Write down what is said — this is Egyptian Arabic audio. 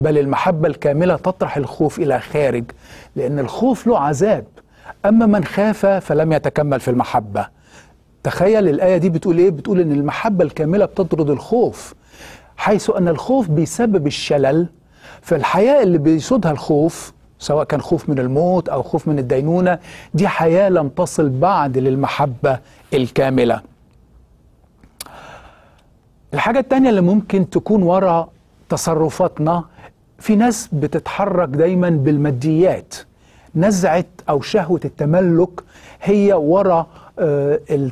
بل المحبة الكاملة تطرح الخوف إلى خارج لأن الخوف له عذاب أما من خاف فلم يتكمل في المحبة تخيل الآية دي بتقول إيه؟ بتقول إن المحبة الكاملة بتطرد الخوف حيث أن الخوف بيسبب الشلل فالحياة اللي بيسودها الخوف سواء كان خوف من الموت أو خوف من الدينونة دي حياة لم تصل بعد للمحبة الكاملة الحاجة التانية اللي ممكن تكون ورا تصرفاتنا في ناس بتتحرك دايما بالماديات نزعة أو شهوة التملك هي ورا آه